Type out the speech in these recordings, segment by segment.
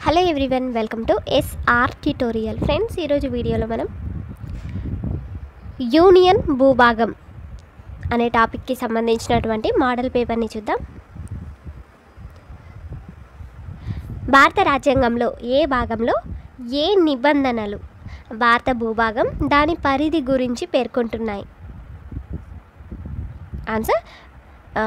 hello everyone welcome to S R tutorial friends ఈరోజు వీడియోలో మనం యూనియన్ భూభాగం అనే టాపిక్కి సంబంధించినటువంటి మోడల్ పేపర్ని చూద్దాం భారత రాజ్యాంగంలో ఏ భాగంలో ఏ నిబంధనలు భారత భూభాగం దాని పరిధి గురించి పేర్కొంటున్నాయి ఆన్సర్ ఆ,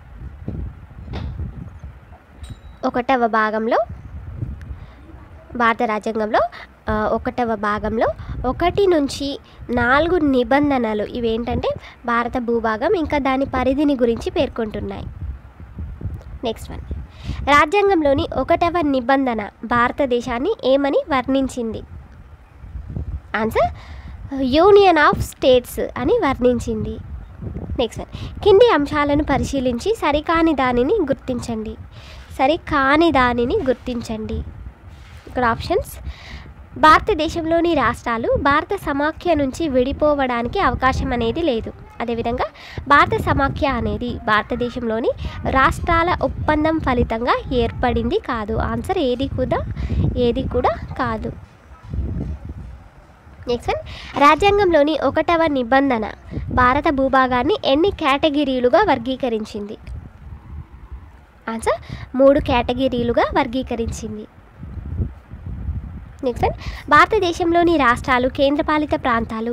ఒకటవ భాగంలో భారత రాజ్యాంగంలో ఆ, ఒకటవ భాగంలో ఒకటి నుంచి నాలుగు నిబంధనలు ఇవేంటంటే భారత భూభాగం ఇంకా దాని పరిధిని గురించి పేర్కొంటున్నాయి నెక్స్ట్ వన్ రాజ్యాంగంలోని ఒకటవ నిబంధన భారతదేశాన్ని ఏమని వర్ణించింది ఆన్సర్ యూనియన్ ఆఫ్ స్టేట్స్ అని వర్ణించింది నెక్స్ట్ వన్ కింది అంశాలను పరిశీలించి సరికాని దానిని గుర్తించండి సరికాని దానిని గుర్తించండి ఇక్కడ ఆప్షన్స్ భారతదేశంలోని రాష్ట్రాలు భారత సమాఖ్య నుంచి విడిపోవడానికి అవకాశం అనేది లేదు అదేవిధంగా భారత సమాఖ్య అనేది భారతదేశంలోని రాష్ట్రాల ఒప్పందం ఫలితంగా ఏర్పడింది కాదు ఆన్సర్ ఏది కూడా ఏది కూడా కాదు నెక్స్ట్ వన్ రాజ్యాంగంలోని ఒకటవ నిబంధన భారత భూభాగాన్ని ఎన్ని కేటగిరీలుగా వర్గీకరించింది ఆన్సర్ మూడు కేటగిరీలుగా వర్గీకరించింది నెక్స్ట్ వన్ భారతదేశంలోని రాష్ట్రాలు కేంద్రపాలిత ప్రాంతాలు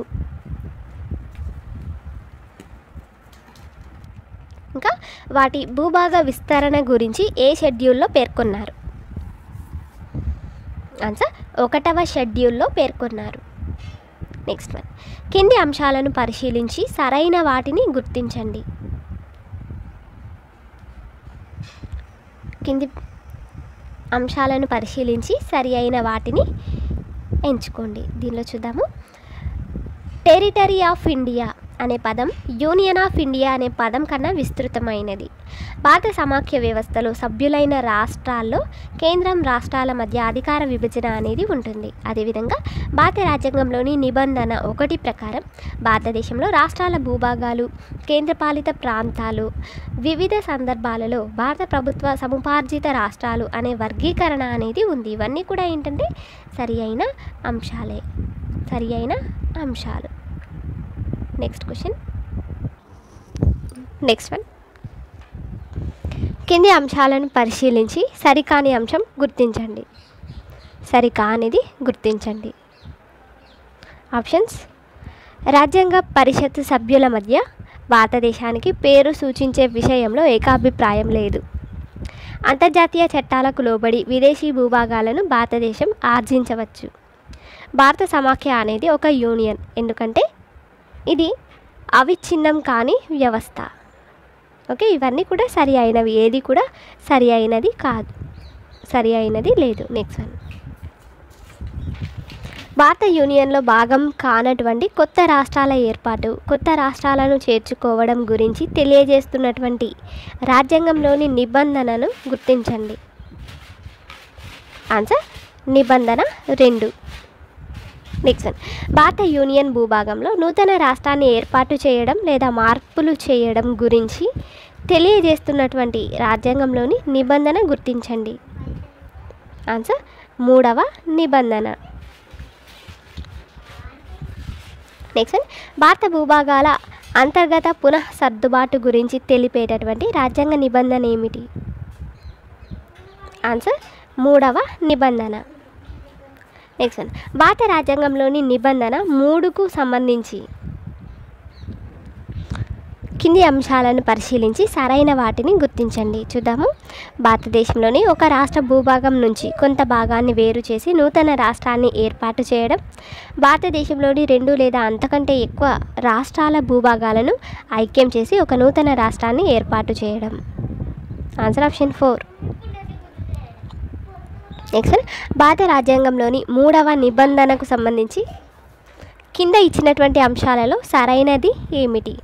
ఇంకా వాటి భూభాగ విస్తరణ గురించి ఏ షెడ్యూల్లో పేర్కొన్నారు ఆన్సర్ ఒకటవ షెడ్యూల్లో పేర్కొన్నారు నెక్స్ట్ వన్ కింది అంశాలను పరిశీలించి సరైన వాటిని గుర్తించండి కింది అంశాలను పరిశీలించి సరి అయిన వాటిని ఎంచుకోండి దీనిలో చూద్దాము టెరిటరీ ఆఫ్ ఇండియా అనే పదం యూనియన్ ఆఫ్ ఇండియా అనే పదం కన్నా విస్తృతమైనది భారత సమాఖ్య వ్యవస్థలో సభ్యులైన రాష్ట్రాల్లో కేంద్రం రాష్ట్రాల మధ్య అధికార విభజన అనేది ఉంటుంది అదేవిధంగా భారత రాజ్యాంగంలోని నిబంధన ఒకటి ప్రకారం భారతదేశంలో రాష్ట్రాల భూభాగాలు కేంద్రపాలిత ప్రాంతాలు వివిధ సందర్భాలలో భారత ప్రభుత్వ సముపార్జిత రాష్ట్రాలు అనే వర్గీకరణ అనేది ఉంది ఇవన్నీ కూడా ఏంటంటే సరి అయిన అంశాలే సరి అయిన అంశాలు నెక్స్ట్ క్వశ్చన్ నెక్స్ట్ వన్ కింది అంశాలను పరిశీలించి సరికాని అంశం గుర్తించండి సరికానిది గుర్తించండి ఆప్షన్స్ రాజ్యాంగ పరిషత్ సభ్యుల మధ్య భారతదేశానికి పేరు సూచించే విషయంలో ఏకాభిప్రాయం లేదు అంతర్జాతీయ చట్టాలకు లోబడి విదేశీ భూభాగాలను భారతదేశం ఆర్జించవచ్చు భారత సమాఖ్య అనేది ఒక యూనియన్ ఎందుకంటే ఇది అవిచ్ఛిన్నం కాని వ్యవస్థ ఓకే ఇవన్నీ కూడా సరి అయినవి ఏది కూడా సరి అయినది కాదు సరి అయినది లేదు నెక్స్ట్ వన్ భారత యూనియన్లో భాగం కానటువంటి కొత్త రాష్ట్రాల ఏర్పాటు కొత్త రాష్ట్రాలను చేర్చుకోవడం గురించి తెలియజేస్తున్నటువంటి రాజ్యాంగంలోని నిబంధనను గుర్తించండి ఆన్సర్ నిబంధన రెండు నెక్స్ట్ వన్ భారత యూనియన్ భూభాగంలో నూతన రాష్ట్రాన్ని ఏర్పాటు చేయడం లేదా మార్పులు చేయడం గురించి తెలియజేస్తున్నటువంటి రాజ్యాంగంలోని నిబంధన గుర్తించండి ఆన్సర్ మూడవ నిబంధన నెక్స్ట్ వన్ భారత భూభాగాల అంతర్గత పునః సర్దుబాటు గురించి తెలిపేటటువంటి రాజ్యాంగ నిబంధన ఏమిటి ఆన్సర్ మూడవ నిబంధన నెక్స్ట్ వన్ భారత రాజ్యాంగంలోని నిబంధన మూడుకు సంబంధించి కింది అంశాలను పరిశీలించి సరైన వాటిని గుర్తించండి చూద్దాము భారతదేశంలోని ఒక రాష్ట్ర భూభాగం నుంచి కొంత భాగాన్ని వేరు చేసి నూతన రాష్ట్రాన్ని ఏర్పాటు చేయడం భారతదేశంలోని రెండు లేదా అంతకంటే ఎక్కువ రాష్ట్రాల భూభాగాలను ఐక్యం చేసి ఒక నూతన రాష్ట్రాన్ని ఏర్పాటు చేయడం ఆన్సర్ ఆప్షన్ ఫోర్ నెక్స్ట్ భారత రాజ్యాంగంలోని మూడవ నిబంధనకు సంబంధించి కింద ఇచ్చినటువంటి అంశాలలో సరైనది ఏమిటి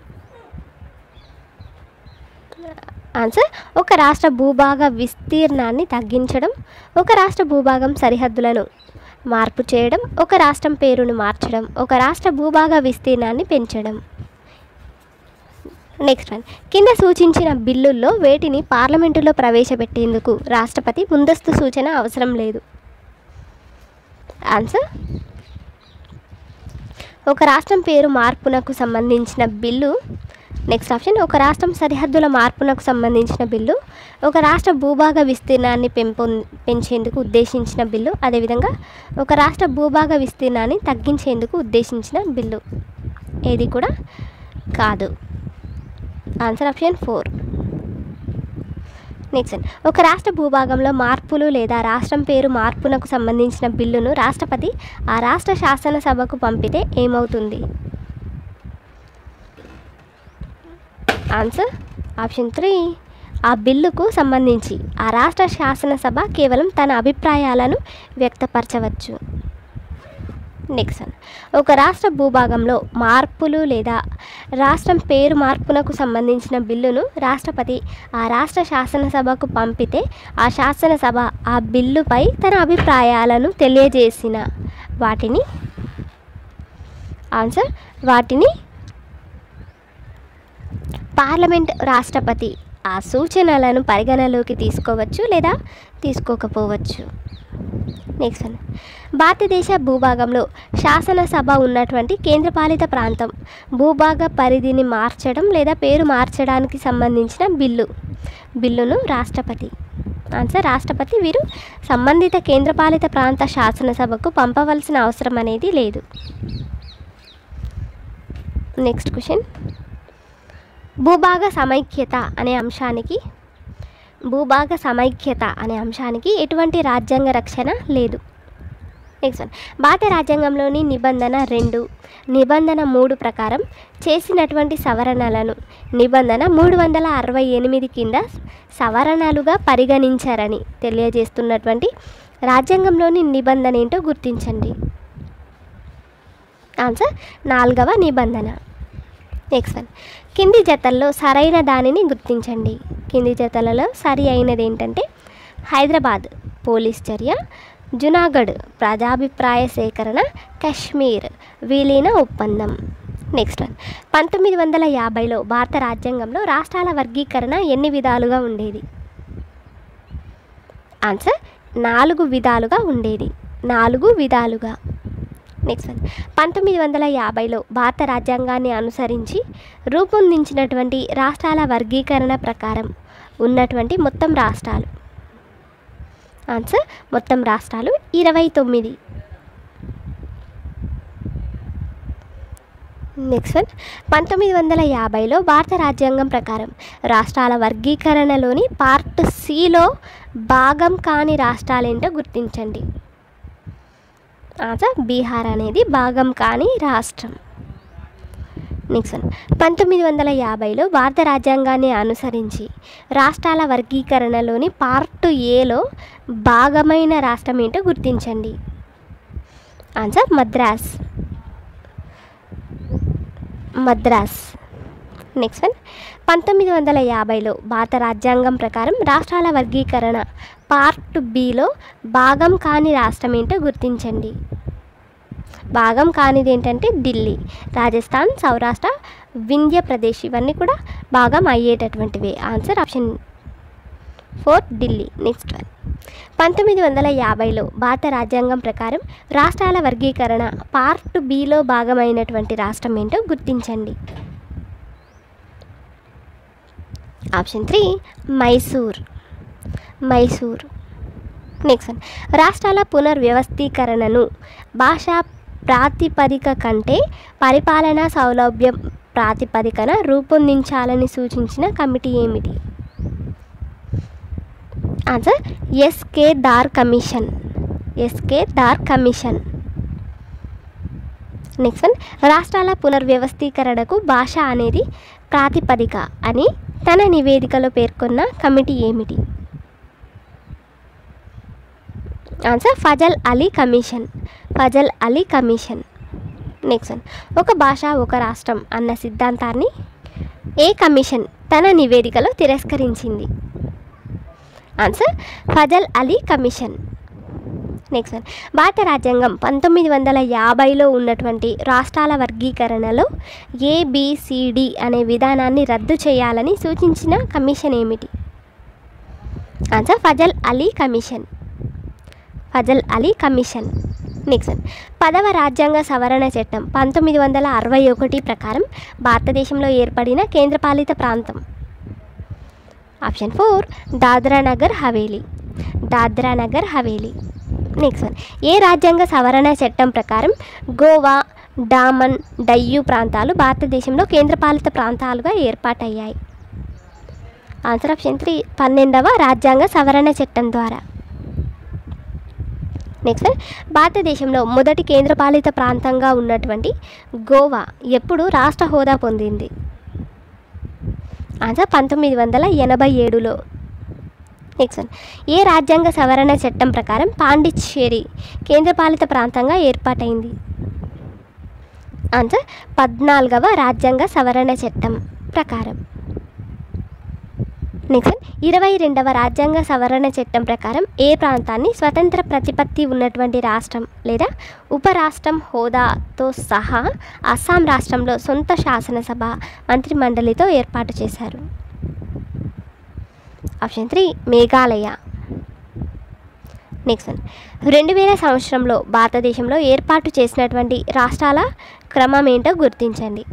ఆన్సర్ ఒక రాష్ట్ర భూభాగ విస్తీర్ణాన్ని తగ్గించడం ఒక రాష్ట్ర భూభాగం సరిహద్దులను మార్పు చేయడం ఒక రాష్ట్రం పేరును మార్చడం ఒక రాష్ట్ర భూభాగ విస్తీర్ణాన్ని పెంచడం నెక్స్ట్ వన్ కింద సూచించిన బిల్లుల్లో వేటిని పార్లమెంటులో ప్రవేశపెట్టేందుకు రాష్ట్రపతి ముందస్తు సూచన అవసరం లేదు ఆన్సర్ ఒక రాష్ట్రం పేరు మార్పునకు సంబంధించిన బిల్లు నెక్స్ట్ ఆప్షన్ ఒక రాష్ట్రం సరిహద్దుల మార్పునకు సంబంధించిన బిల్లు ఒక రాష్ట్ర భూభాగ విస్తీర్ణాన్ని పెంపొ పెంచేందుకు ఉద్దేశించిన బిల్లు అదేవిధంగా ఒక రాష్ట్ర భూభాగ విస్తీర్ణాన్ని తగ్గించేందుకు ఉద్దేశించిన బిల్లు ఏది కూడా కాదు ఆన్సర్ ఆప్షన్ ఫోర్ నెక్స్ట్ ఒక రాష్ట్ర భూభాగంలో మార్పులు లేదా రాష్ట్రం పేరు మార్పునకు సంబంధించిన బిల్లును రాష్ట్రపతి ఆ రాష్ట్ర శాసనసభకు పంపితే ఏమవుతుంది ఆన్సర్ ఆప్షన్ త్రీ ఆ బిల్లుకు సంబంధించి ఆ రాష్ట్ర శాసనసభ కేవలం తన అభిప్రాయాలను వ్యక్తపరచవచ్చు నెక్స్ట్ ఒక రాష్ట్ర భూభాగంలో మార్పులు లేదా రాష్ట్రం పేరు మార్పునకు సంబంధించిన బిల్లును రాష్ట్రపతి ఆ రాష్ట్ర శాసనసభకు పంపితే ఆ శాసనసభ ఆ బిల్లుపై తన అభిప్రాయాలను తెలియజేసిన వాటిని ఆన్సర్ వాటిని పార్లమెంట్ రాష్ట్రపతి ఆ సూచనలను పరిగణలోకి తీసుకోవచ్చు లేదా తీసుకోకపోవచ్చు నెక్స్ట్ వన్ భారతదేశ భూభాగంలో శాసనసభ ఉన్నటువంటి కేంద్రపాలిత ప్రాంతం భూభాగ పరిధిని మార్చడం లేదా పేరు మార్చడానికి సంబంధించిన బిల్లు బిల్లును రాష్ట్రపతి ఆన్సర్ రాష్ట్రపతి వీరు సంబంధిత కేంద్రపాలిత ప్రాంత శాసనసభకు పంపవలసిన అవసరం అనేది లేదు నెక్స్ట్ క్వశ్చన్ భూభాగ సమైక్యత అనే అంశానికి భూభాగ సమైక్యత అనే అంశానికి ఎటువంటి రాజ్యాంగ రక్షణ లేదు నెక్స్ట్ వన్ భారత రాజ్యాంగంలోని నిబంధన రెండు నిబంధన మూడు ప్రకారం చేసినటువంటి సవరణలను నిబంధన మూడు వందల అరవై ఎనిమిది కింద సవరణలుగా పరిగణించారని తెలియజేస్తున్నటువంటి రాజ్యాంగంలోని నిబంధన ఏంటో గుర్తించండి ఆన్సర్ నాలుగవ నిబంధన నెక్స్ట్ వన్ కింది జతల్లో సరైన దానిని గుర్తించండి కింది జతలలో సరి అయినది ఏంటంటే హైదరాబాద్ పోలీస్ చర్య జునాగఢ్ ప్రజాభిప్రాయ సేకరణ కశ్మీర్ విలీన ఒప్పందం నెక్స్ట్ వన్ పంతొమ్మిది వందల యాభైలో భారత రాజ్యాంగంలో రాష్ట్రాల వర్గీకరణ ఎన్ని విధాలుగా ఉండేది ఆన్సర్ నాలుగు విధాలుగా ఉండేది నాలుగు విధాలుగా నెక్స్ట్ వన్ పంతొమ్మిది వందల యాభైలో భారత రాజ్యాంగాన్ని అనుసరించి రూపొందించినటువంటి రాష్ట్రాల వర్గీకరణ ప్రకారం ఉన్నటువంటి మొత్తం రాష్ట్రాలు ఆన్సర్ మొత్తం రాష్ట్రాలు ఇరవై తొమ్మిది నెక్స్ట్ వన్ పంతొమ్మిది వందల యాభైలో భారత రాజ్యాంగం ప్రకారం రాష్ట్రాల వర్గీకరణలోని పార్ట్ సిలో భాగం కాని రాష్ట్రాలేంటో గుర్తించండి ఆన్సర్ బీహార్ అనేది భాగం కాని రాష్ట్రం నెక్స్ట్ వన్ పంతొమ్మిది వందల యాభైలో భారత రాజ్యాంగాన్ని అనుసరించి రాష్ట్రాల వర్గీకరణలోని పార్ట్ ఏలో భాగమైన రాష్ట్రం ఏంటో గుర్తించండి answer Madras Madras next one పంతొమ్మిది వందల యాభైలో భారత రాజ్యాంగం ప్రకారం రాష్ట్రాల వర్గీకరణ పార్ట్ బిలో భాగం కాని రాష్ట్రం ఏంటో గుర్తించండి భాగం కానిది ఏంటంటే ఢిల్లీ రాజస్థాన్ సౌరాష్ట్ర వింధ్య ప్రదేశ్ ఇవన్నీ కూడా భాగం అయ్యేటటువంటివి answer option four Delhi next one పంతొమ్మిది వందల యాభైలో భారత రాజ్యాంగం ప్రకారం రాష్ట్రాల వర్గీకరణ పార్ట్ బిలో భాగమైనటువంటి రాష్ట్రం ఏంటో గుర్తించండి option three Mysore Mysore next one రాష్ట్రాల పునర్వ్యవస్థీకరణను భాషా ప్రాతిపదిక కంటే పరిపాలనా సౌలభ్యం ప్రాతిపదికన రూపొందించాలని సూచించిన కమిటీ ఏమిటి answer S K Dar commission S K Dar commission next one రాష్ట్రాల పునర్వ్యవస్థీకరణకు భాష అనేది ప్రాతిపదిక అని తన నివేదికలో పేర్కొన్న కమిటీ ఏమిటి answer Fazal Ali commission Fazal Ali commission next one ఒక భాష ఒక రాష్ట్రం అన్న సిద్ధాంతాన్ని ఏ కమిషన్ తన నివేదికలో తిరస్కరించింది answer Fazal Ali commission next one భారత రాజ్యాంగం పంతొమ్మిది వందల యాభైలో ఉన్నటువంటి రాష్ట్రాల వర్గీకరణలో ఏబిసిడి అనే విధానాన్ని రద్దు చేయాలని సూచించిన కమిషన్ ఏమిటి answer Fazal Ali commission Fazal Ali commission next one పదవ రాజ్యాంగ సవరణ చట్టం పంతొమ్మిది వందల అరవై ఒకటి ప్రకారం భారతదేశంలో ఏర్పడిన కేంద్రపాలిత ప్రాంతం option four Dadra Nagar Haveli Dadra Nagar Haveli next one ఏ రాజ్యాంగ సవరణ చట్టం ప్రకారం గోవా డామన్ డయ్యూ ప్రాంతాలు భారతదేశంలో కేంద్రపాలిత ప్రాంతాలుగా ఏర్పాటయ్యాయి ఆన్సర్ ఆప్షన్ త్రీ పన్నెండవ రాజ్యాంగ సవరణ చట్టం ద్వారా నెక్స్ట్ భారతదేశంలో మొదటి కేంద్రపాలిత ప్రాంతంగా ఉన్నటువంటి గోవా ఎప్పుడు రాష్ట్ర హోదా పొందింది ఆన్సర్ పంతొమ్మిది వందల ఎనభై ఏడులో నెక్స్ట్ వన్ ఏ రాజ్యాంగ సవరణ చట్టం ప్రకారం పాండిచ్చేరి కేంద్రపాలిత ప్రాంతంగా ఏర్పాటైంది ఆన్సర్ పద్నాలుగవ రాజ్యాంగ సవరణ చట్టం ప్రకారం నెక్స్ట్ ఇరవై రెండవ రాజ్యాంగ సవరణ చట్టం ప్రకారం ఏ ప్రాంతాన్ని స్వతంత్ర ప్రతిపత్తి ఉన్నటువంటి రాష్ట్రం లేదా ఉపరాష్ట్రం హోదాతో సహా అస్సాం రాష్ట్రంలో సొంత శాసనసభ మంత్రిమండలితో ఏర్పాటు చేశారు option three Meghalaya next one రెండు వేల సంవత్సరంలో భారతదేశంలో ఏర్పాటు చేసినటువంటి రాష్ట్రాల క్రమం ఏంటో గుర్తించండి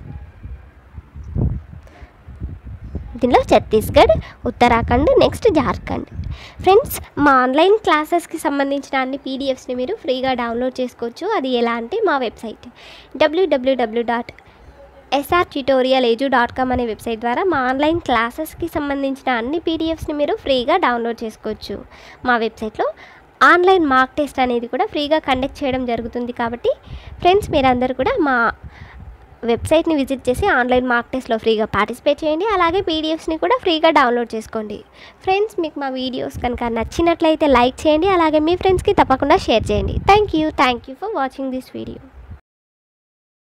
దీనిలో ఛత్తీస్గఢ్ ఉత్తరాఖండ్ నెక్స్ట్ జార్ఖండ్ ఫ్రెండ్స్ మా ఆన్లైన్ క్లాసెస్కి సంబంధించిన అన్ని పీడిఎఫ్స్ని మీరు ఫ్రీగా డౌన్లోడ్ చేసుకోవచ్చు అది ఎలా అంటే మా website WWW dot S R tutorial edu dot com అనే వెబ్సైట్ ద్వారా మా ఆన్లైన్ క్లాసెస్కి సంబంధించిన అన్ని పీడిఎఫ్స్ని మీరు ఫ్రీగా డౌన్లోడ్ చేసుకోవచ్చు మా వెబ్సైట్లో ఆన్లైన్ మార్క్ టెస్ట్ అనేది కూడా ఫ్రీగా కండక్ట్ చేయడం జరుగుతుంది కాబట్టి ఫ్రెండ్స్ మీరందరూ కూడా మా వెబ్సైట్ని విజిట్ చేసి ఆన్లైన్ మార్క్ టెస్ట్లో ఫ్రీగా పార్టిసిపేట్ చేయండి అలాగే పీడిఎఫ్స్ని కూడా ఫ్రీగా డౌన్లోడ్ చేసుకోండి ఫ్రెండ్స్ మీకు మా వీడియోస్ కనుక నచ్చినట్లయితే లైక్ చేయండి అలాగే మీ ఫ్రెండ్స్కి తప్పకుండా షేర్ చేయండి thank you thank you for watching this video